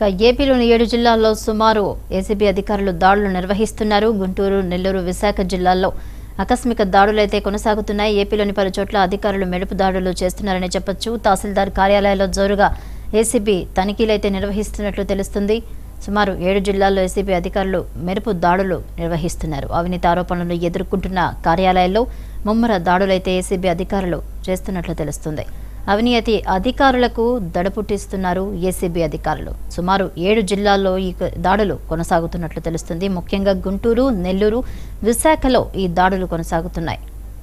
ఇక ఏపీలోని ఏడు జిల్లాల్లో సుమారు ఏసీబీ అధికారులు దాడులు నిర్వహిస్తున్నారు గుంటూరు నెల్లూరు విశాఖ జిల్లాల్లో ఆకస్మిక దాడులైతే కొనసాగుతున్నాయి ఏపీలోని పలు చోట్ల అధికారులు మెరుపు దాడులు చేస్తున్నారని చెప్పొచ్చు తహసీల్దార్ కార్యాలయాల్లో జోరుగా ఏసీబీ తనిఖీలైతే నిర్వహిస్తున్నట్లు తెలుస్తుంది సుమారు ఏడు జిల్లాల్లో ఏసీబీ అధికారులు మెరుపు దాడులు నిర్వహిస్తున్నారు అవినీతి ఆరోపణలు ఎదుర్కొంటున్న కార్యాలయాల్లో ముమ్మర దాడులైతే ఏసీబీ అధికారులు చేస్తున్నట్లు తెలుస్తుంది అవినీతి అధికారులకు దడపుట్టిస్తున్నారు ఏసీబీ అధికారులు సుమారు ఏడు జిల్లాల్లో ఈ క- దాడులు కొనసాగుతున్నట్లు తెలుస్తుంది ముఖ్యంగా గుంటూరు నెల్లూరు విశాఖలో ఈ దాడులు కొనసాగుతున్నాయి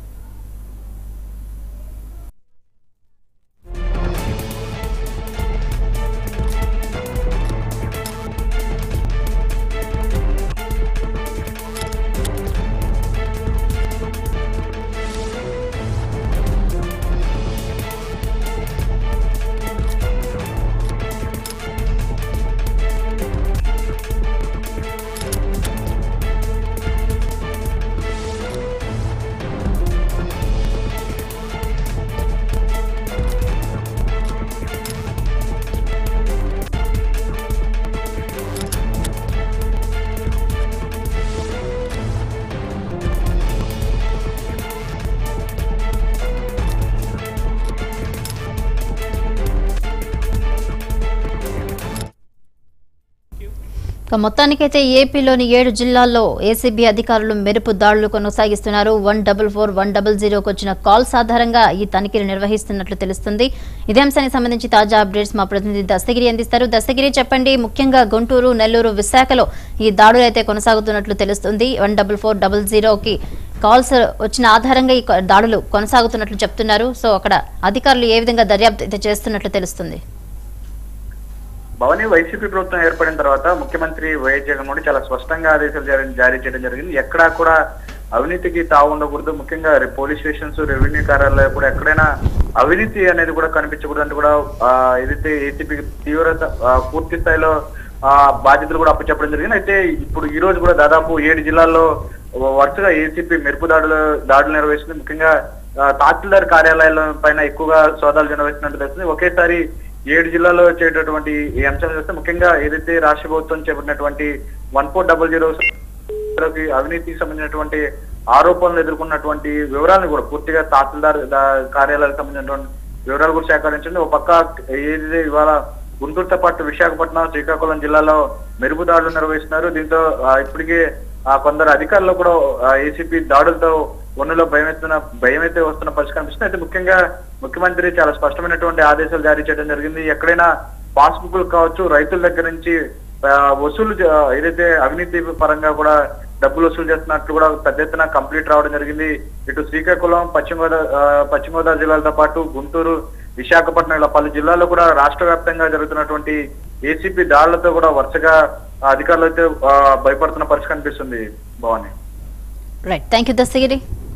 ఇక మొత్తానికైతే ఏపీలోని ఏడు జిల్లాల్లో ఏసీబీ అధికారులు మెరుపు దాడులు కొనసాగిస్తున్నారు one double four one double జీరోకి వచ్చిన కాల్స్ ఆధారంగా ఈ తనిఖీలు నిర్వహిస్తున్నట్లు తెలుస్తుంది ఇదే అంశానికి సంబంధించి తాజా అప్డేట్స్ మా ప్రతినిధి దస్తగిరి అందిస్తారు దస్తగిరి చెప్పండి ముఖ్యంగా గుంటూరు నెల్లూరు విశాఖలో ఈ దాడులు అయితే కొనసాగుతున్నట్లు తెలుస్తుంది వన్ డబుల్ ఫోర్ డబుల్ జీరోకి కాల్స్ వచ్చిన ఆధారంగా ఈ దాడులు కొనసాగుతున్నట్లు చెప్తున్నారు సో అక్కడ అధికారులు ఏ విధంగా దర్యాప్తు అయితే చేస్తున్నట్లు తెలుస్తుంది భవని వైసీపీ ప్రభుత్వం ఏర్పడిన తర్వాత ముఖ్యమంత్రి వైఎస్ జగన్మోహన్ రెడ్డి చాలా స్పష్టంగా ఆదేశాలు జారీ జారీ చేయడం జరిగింది ఎక్కడా కూడా అవినీతికి తావు ఉండకూడదు ముఖ్యంగా రే- పోలీస్ స్టేషన్స్ రెవెన్యూ కార్యాలయాలు కూడా ఎక్కడైనా అవినీతి అనేది కూడా కనిపించకూడదు అంటే కూడా ఆ, ఏదైతే ఏసీపీ తీవ్రత ఆ, పూర్తి స్థాయిలో ఆ బాధ్యతలు కూడా అప్పచెప్పడం జరిగింది అయితే ఇప్పుడు ఈ రోజు కూడా దాదాపు ఏడు జిల్లాల్లో వరుసగా ఏసీపీ మెరుపు దాడులు దాడులు నిర్వహిస్తుంది ముఖ్యంగా ఆ, తహసీల్దార్ కార్యాలయాల పైన ఎక్కువగా సోదాలు నిర్వహిస్తున్నట్టు తెలుస్తుంది ఒకేసారి ఏడు జిల్లాలో వచ్చేటటువంటి ఈ అంశాలు చూస్తే ముఖ్యంగా ఏదైతే రాష్ట్ర ప్రభుత్వం చేపట్టినటువంటి వన్ ఫోర్ డబల్ జీరో అవినీతికి సంబంధించినటువంటి ఆరోపణలు ఎదుర్కొన్నటువంటి వివరాలను కూడా పూర్తిగా తహసీల్దార్ దా- కార్యాలయాలకు సంబంధించినటువంటి వివరాలు కూడా సేకరించండి ఒక పక్క ఏదైతే ఇవాళ గుంటూరుతో పాటు విశాఖపట్నం శ్రీకాకుళం జిల్లాలో మెరుపు దాడులు నిర్వహిస్తున్నారు దీంతో ఆ, ఇప్పటికే ఆ, కొందరు అధికారులు కూడా ఏసీపీ దాడులతో ఒన్నులో భయం ఎత్తున్న భయం అయితే వస్తున్న పరిస్థితి కనిపిస్తుంది అయితే ముఖ్యంగా ముఖ్యమంత్రి చాలా స్పష్టమైనటువంటి ఆదేశాలు జారీ చేయడం జరిగింది ఎక్కడైనా పాస్బుక్లు కావచ్చు రైతుల దగ్గర నుంచి ఆ, వసూలు చే- ఏదైతే అవినీతి పరంగా కూడా డబ్బులు వసూలు చేస్తున్నట్లు కూడా పెద్ద ఎత్తున కంప్లీట్ రావడం జరిగింది ఇటు శ్రీకాకుళం పశ్చిమ గోదావరి ఆ, పశ్చిమ గోదావరి జిల్లాలతో పాటు గుంటూరు విశాఖపట్నం ఇలా పలు జిల్లాల్లో కూడా రాష్ట్ర వ్యాప్తంగా జరుగుతున్నటువంటి ఏసీపీ దాడులతో కూడా వరుసగా ఆ, అధికారులు అయితే ఆ, భయపడుతున్న పరిస్థితి కనిపిస్తుంది Bhavani right thank you Dastagiri